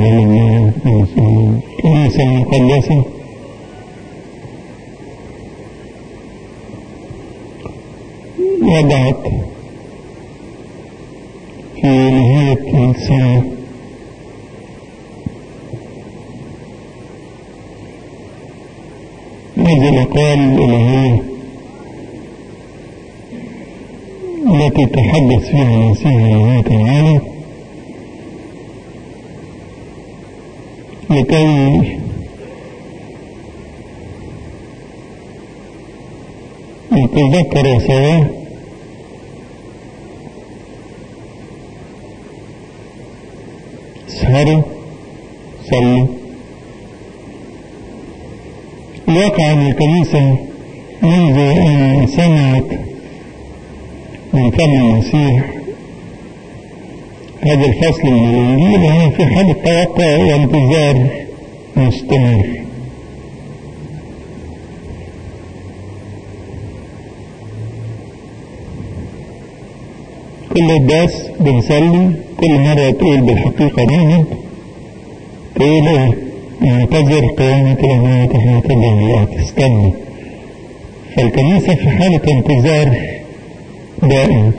الكنيسة المقدسة وضعت في نهاية السنة هذه الأقوال الإلهية التي تحدث فيها المسيح نهاية العالم لكي نتذكر سوا اسهروا صلوا الواقع أن الكنيسة منذ أن سمعت من فم المسيح هذا الفصل من الإنجيل هي في حالة توقع وانتظار مستمر كل الداس بنصلي كل مرة تقول بالحقيقة نعمة تقول ايه انتظر قيامة الأموات حياة الجميلات استنى فالكنيسة في حالة انتظار دائم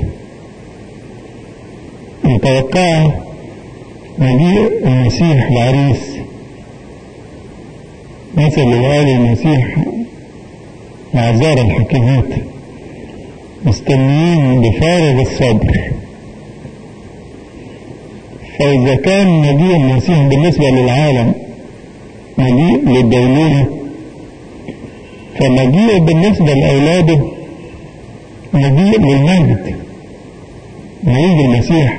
متوقعة مجيء المسيح العريس مثل اللي قال المسيح مع زار الحكيمات مستنيين بفارغ الصبر فإذا كان مجيء المسيح بالنسبة للعالم مجيء للدينونة فمجيء بالنسبة لأولاده مجيء للمجد مجيء المسيح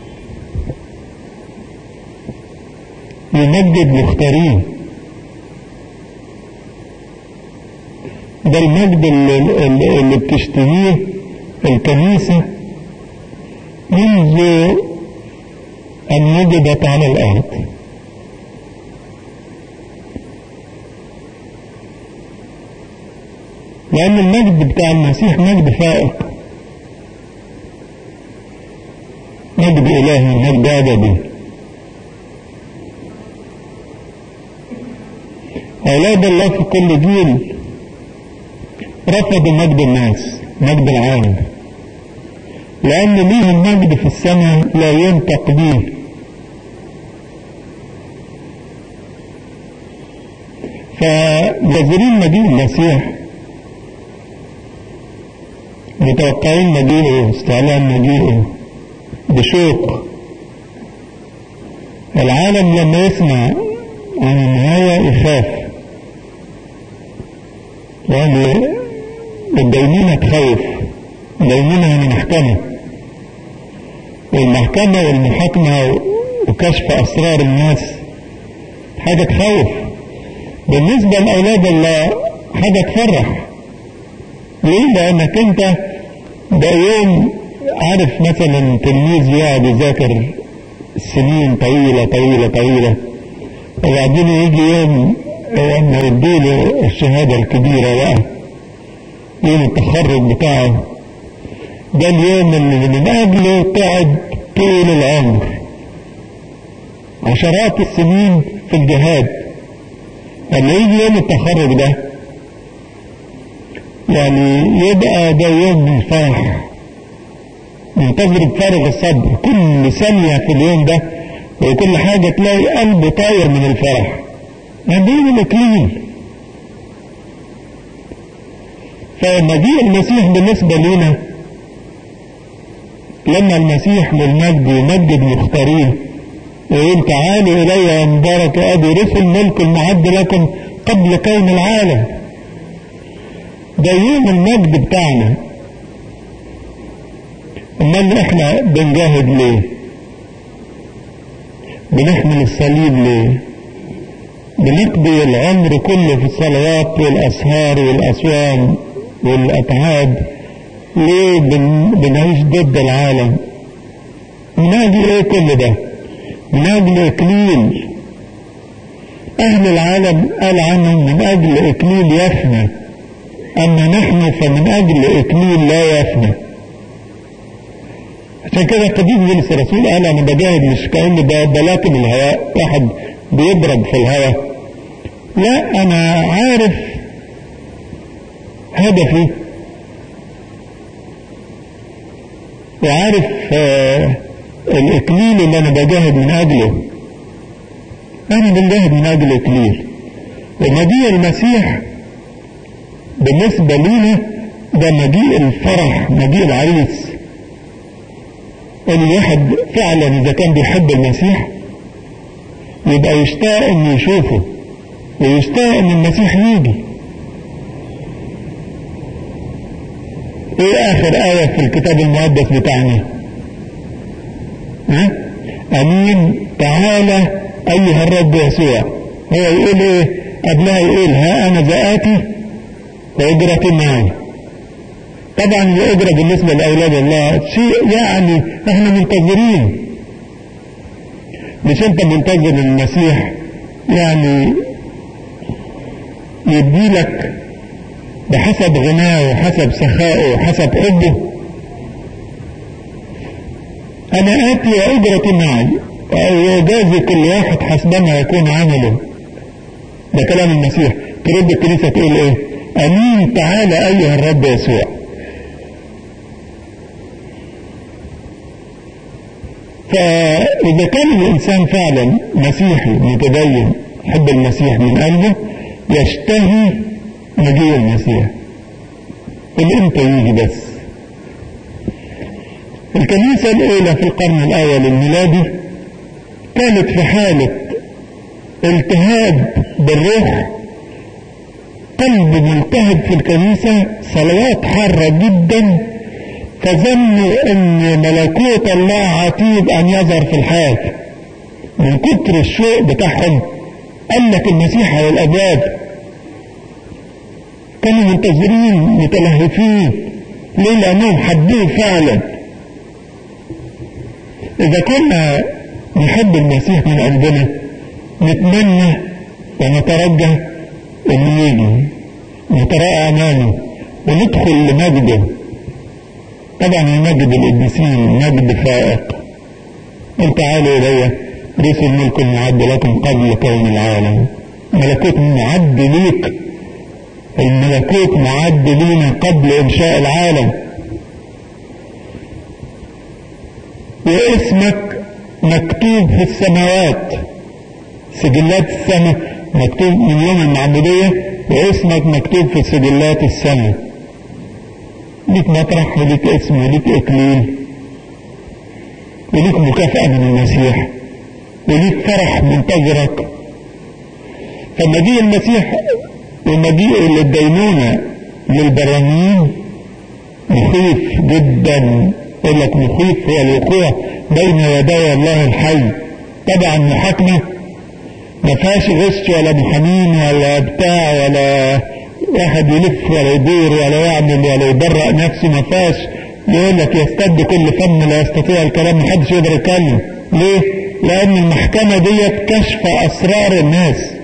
يمجد مختارين ده المجد اللي, اللي, اللي بتشتهيه الكنيسة منذ أن وجدت على الأرض لأن المجد بتاع المسيح مجد فائق مجد إلهي مجد أبدي أولاد الله في كل جيل رفضوا مجد الناس مجد العالم لأن ليهم مجد في السماء لا ينطق به فجازرين مجيء المسيح متوقعين مجيئه استعلام مجيئه بشوق العالم لما يسمع عن النهاية يخاف لأن الدينونة تخوف الدينونة يعني محكمة والمحكمة والمحاكمة وكشف أسرار الناس حاجة تخوف بالنسبة لأولاد الله حاجة تفرح ليه؟ لأنك أنت ده يوم عارف مثلا تلميذ يقعد يذاكر سنين طويلة طويلة طويلة وبعدين يجي يوم لما يديله الشهادة الكبيرة بقى يوم التخرج بتاعه ده اليوم اللي من أجله قعد طول العمر عشرات السنين في الجهاد لما يجي يوم التخرج ده يعني يبقى ده يوم من فرح منتظر بفارغ الصبر كل ثانية في اليوم ده وكل حاجة تلاقي قلبه طاير من الفرح مدين الإكليل فمجيء المسيح بالنسبة لنا لما المسيح للمجد يمجد مختارين ويقول تعالوا إلي يا مبارك أبي رسل ملك المعد لكم قبل كون العالم ده يوم المجد بتاعنا امال احنا بنجاهد ليه بنحمل الصليب ليه بنقضي العمر كله في الصلوات والاسهار والاصوام والاتعاب ليه بن... بنعيش ضد العالم من اجل ايه كل ده من اجل اكليل اهل العالم قال عنهم من اجل اكليل يفنى اما نحن فمن اجل اكليل لا يفنى عشان كده القديس بولس الرسول قال انا بجاهد مش كأن ده بلاكم الهواء واحد بيضرب في الهواء لا انا عارف هدفي وعارف آه الاكليل اللي انا بجاهد من اجله انا بنجاهد من اجل الاكليل ومجيء المسيح بالنسبة لنا ده مجيء الفرح مجيء العريس الواحد فعلا اذا كان بيحب المسيح يبقى يشتاق انه يشوفه ويشتاق ان المسيح يجي ايه اخر آية في الكتاب المقدس بتاعنا ها امين تعالى ايها الرب يسوع هو يقول ايه قبلها يقول ها انا ذاتي واجرتي معي طبعا الاجرة بالنسبة لاولاد الله شيء يعني احنا منتظرين مش انت منتظر المسيح يعني يديلك بحسب غناه وحسب سخائه وحسب حبه انا اتي واجرتي معي ويجازي كل واحد حسبما يكون عمله ده كلام المسيح ترد الكنيسة تقول ايه امين تعالى ايها الرب يسوع فاذا كان الانسان فعلا مسيحي متدين يحب المسيح من قلبه يشتهي مجيء المسيح الامتى يجي بس الكنيسة الأولى في القرن الأول الميلادي كانت في حالة التهاب بالروح قلب ملتهب في الكنيسة صلوات حارة جدا فظنوا ان ملكوت الله عتيد ان يظهر في الحياة من كتر الشوق بتاعهم قال لك المسيح على الابواب كانوا منتظرين متلهفين ليه لانهم حبوه فعلا اذا كنا نحب المسيح من قلبنا نتمنى ونترجى انه يجي نتراءى امامه وندخل لمجده طبعا المجد القديسين مجد فائق قل تعالوا الي رسل ملك معد لكم قبل كون العالم ملكوت معد ليك الملكوت معد لينا قبل انشاء العالم واسمك مكتوب في السماوات سجلات السماء مكتوب من يوم المعمودية واسمك مكتوب في سجلات السماء ليك مطرح وليك اسم وليك اكليل وليك مكافأة من المسيح وليك فرح منتظرك فمجيء المسيح ومجيء للدينونة للبرانيين مخيف جدا يقول لك مخيف هو الوقوع بين يدي الله الحي طبعا محاكمة ما فيهاش غش ولا محامين ولا بتاع ولا واحد يلف ولا يدور ولا يعمل ولا يبرأ نفسه ما فيهاش يقول لك يستد كل فم لا يستطيع الكلام محدش يقدر يتكلم ليه؟ لأن المحكمة ديت كشف أسرار الناس